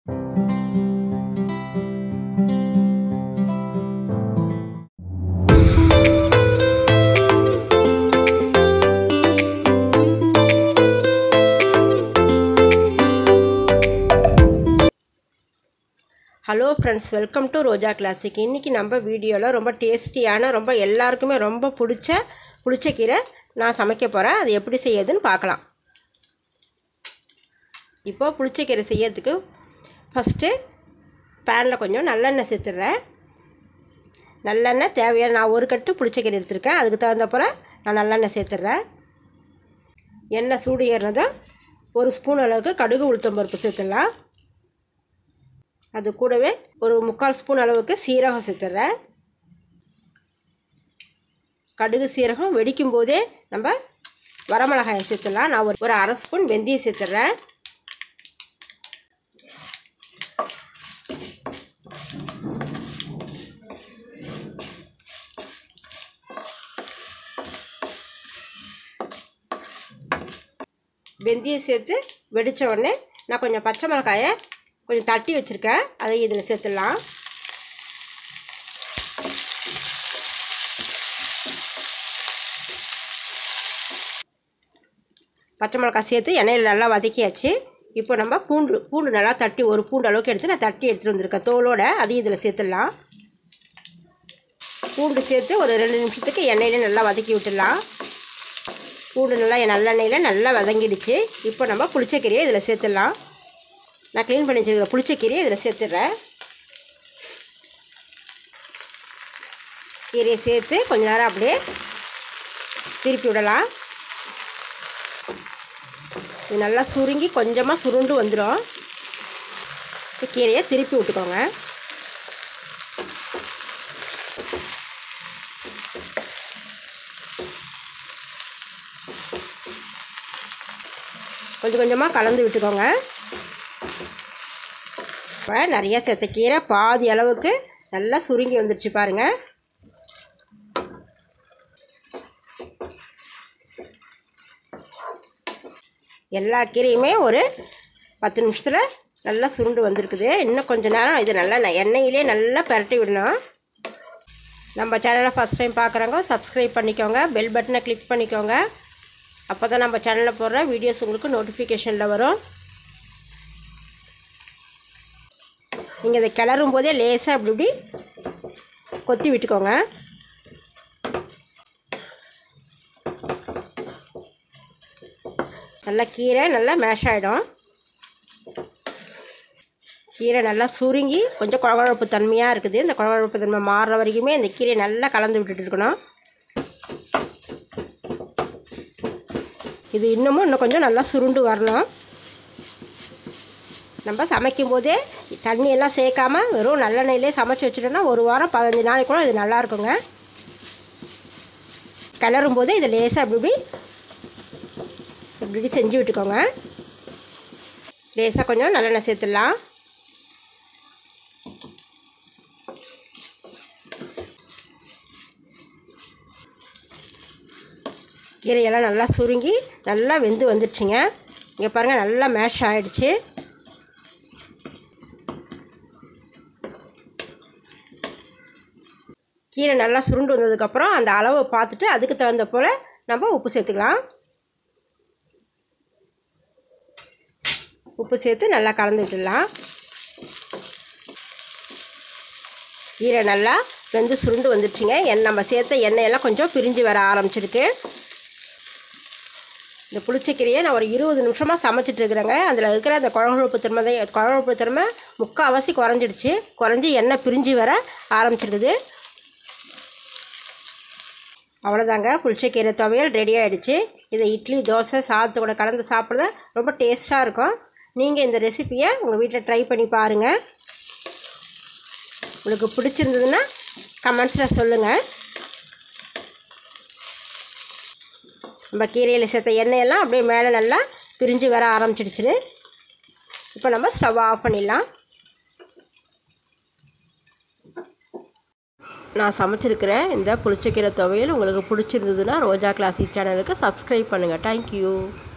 hello friends welcome to Roja classic இன்றைக்கி நம்ம வீடியோவில் ரொம்ப டேஸ்டியான ரொம்ப எல்லாருக்குமே ரொம்ப பிடிச்ச புளிச்சக்கீரை நான் சமைக்க போகிறேன் அது எப்படி செய்யறதுன்னு பார்க்கலாம் இப்போ புளிச்சக்கீரை செய்யறதுக்கு ஃபஸ்ட்டு பேனில் கொஞ்சம் நல்லெண்ணெய் சேர்த்துடுறேன் நல்லெண்ணெய் தேவையான நான் ஒரு கட்டு புளிச்சக்கீரை எடுத்திருக்கேன் அதுக்கு தகுந்த போல் நான் நல்லெண்ணெய் சேர்த்துட்றேன் எண்ணெய் சூடு ஏறினதும் ஒரு ஸ்பூன் அளவுக்கு கடுகு உளுத்தம் பருப்பு சேர்த்துடலாம் அது கூடவே ஒரு முக்கால் ஸ்பூன் அளவுக்கு சீரகம் சேர்த்துட்றேன் கடுகு சீரகம் வெடிக்கும் போதே நம்ம வரமிளகாயை சேர்த்துடலாம் நான் ஒரு ஒரு அரை ஸ்பூன் வெந்தயம் சேர்த்துட்றேன் வெந்தயம் சேர்த்து வெடித்த உடனே நான் கொஞ்சம் பச்சை மிளகாயை கொஞ்சம் தட்டி வச்சுருக்கேன் அதை இதில் சேர்த்துடலாம் பச்சை மிளகாய் சேர்த்து எண்ணெயில் நல்லா வதக்கியாச்சு இப்போ நம்ம பூண்டு பூண்டு நல்லா தட்டி ஒரு பூண்டு அளவுக்கு எடுத்து நான் தட்டி எடுத்துகிட்டு வந்திருக்கேன் தோலோட அதையும் இதில் சேர்த்துடலாம் பூண்டு சேர்த்து ஒரு ரெண்டு நிமிஷத்துக்கு எண்ணெயிலே நல்லா வதக்கி விட்டுடலாம் பூண்டு நல்லா நல்லெண்ணெயில் நல்லா வதங்கிடுச்சு இப்போ நம்ம புளிச்சக்கீரையை இதில் சேர்த்துடலாம் நான் க்ளீன் பண்ணி வச்சுருக்கிற புளிச்சக்கீரையை இதில் சேர்த்துட்றேன் கீரையை சேர்த்து கொஞ்ச நேரம் அப்படியே திருப்பி விடலாம் இது நல்லா சுருங்கி கொஞ்சமாக சுருண்டு வந்துடும் கீரையை திருப்பி விட்டுக்கோங்க கொஞ்சம் கொஞ்சமாக கலந்து விட்டுக்கோங்க இப்போ நிறைய சேர்த்த கீரை பாதி அளவுக்கு நல்லா சுருங்கி வந்துடுச்சு பாருங்கள் எல்லா கீரையுமே ஒரு பத்து நிமிஷத்தில் நல்லா சுருண்டு வந்திருக்குது இன்னும் கொஞ்சம் நேரம் இது நல்லா ந- எண்ணெயிலே நல்லா பரட்டி விடணும் நம்ம சேனலை ஃபஸ்ட் டைம் பார்க்குறவங்க சப்ஸ்கிரைப் பண்ணிக்கோங்க பெல் பட்டனை கிளிக் பண்ணிக்கோங்க அப்போ தான் நம்ம சேனலில் போடுற வீடியோஸ் உங்களுக்கு நோட்டிஃபிகேஷனில் வரும் நீங்கள் இதை கிளறும் போதே லேசாக அப்படி இப்படி கொத்தி விட்டுக்கோங்க நல்லா கீரை நல்லா மேஷ் ஆகிடும் கீரை நல்லா சுருங்கி கொஞ்சம் குழகுழப்பு தன்மையாக இருக்குது இந்த குழகுழப்பு தன்மை மாறுற வரைக்குமே இந்த கீரையை நல்லா கலந்து விட்டுட்டு இருக்கணும் இது இன்னமும் இன்னும் கொஞ்சம் நல்லா சுருண்டு வரணும் நம்ம சமைக்கும் போதே தண்ணியெல்லாம் சேர்க்காம வெறும் நல்லெண்ணெயிலே சமைச்சு வச்சுட்டோன்னா ஒரு வாரம் பதினஞ்சு நாளைக்கு கூட இது நல்லா இருக்குங்க கிளறும் போது இதை லேசாக அப்படி இப்படி இப்படி இப்படி செஞ்சு விட்டுக்கோங்க லேசாக கொஞ்சம் நல்லெண்ணெய் சேர்த்துடலாம் கீரையெல்லாம் நல்லா சுருங்கி நல்லா வெந்து வந்துடுச்சுங்க இங்கே பாருங்கள் நல்லா மேஷ் ஆகிடுச்சு கீரை நல்லா சுருண்டு வந்ததுக்கப்புறம் அந்த அளவை பார்த்துட்டு அதுக்கு தகுந்த போல் நம்ம உப்பு சேர்த்துக்கலாம் உப்பு சேர்த்து நல்லா கலந்து விட்டுடலாம் கீரை நல்லா வெந்து சுருண்டு வந்துருச்சுங்க எண் நம்ம சேர்த்த எண்ணெயெல்லாம் கொஞ்சம் பிரிஞ்சு வர ஆரம்பிச்சிருக்கு இந்த புளிச்சக்கீரையை நான் ஒரு இருபது நிமிஷமாக சமைச்சிட்டு இருக்கிறேங்க அதில் இருக்கிற அந்த குழகுழப்பு திறமை தான் குழகுழப்பு திறமை முக்கால்வாசி குறைஞ்சிடுச்சு குறைஞ்சி எண்ணெய் பிரிஞ்சு வர ஆரம்பிச்சிருக்குது அவ்வளோதாங்க புளிச்சக்கீரை துவையல் ரெடி ஆகிடுச்சு இதை இட்லி தோசை சாதத்து கூட கலந்து சாப்பிட்றது ரொம்ப டேஸ்ட்டாக இருக்கும் நீங்கள் இந்த ரெசிப்பியை உங்கள் வீட்டில் ட்ரை பண்ணி பாருங்கள் உங்களுக்கு பிடிச்சிருந்ததுன்னா கமெண்ட்ஸில் சொல்லுங்கள் நம்ம கீரையில் சேர்த்த எண்ணெயெல்லாம் அப்படியே மேலே நல்லா பிரிஞ்சு வர ஆரம்பிச்சிடுச்சு இப்போ நம்ம ஸ்டவ் ஆஃப் பண்ணிடலாம் நான் சமைச்சிருக்கிற இந்த புளிச்சக்கீரை துவையல் உங்களுக்கு பிடிச்சிருந்ததுன்னா ரோஜா கிளாசிக் சேனலுக்கு சப்ஸ்கிரைப் பண்ணுங்கள் தேங்க்யூ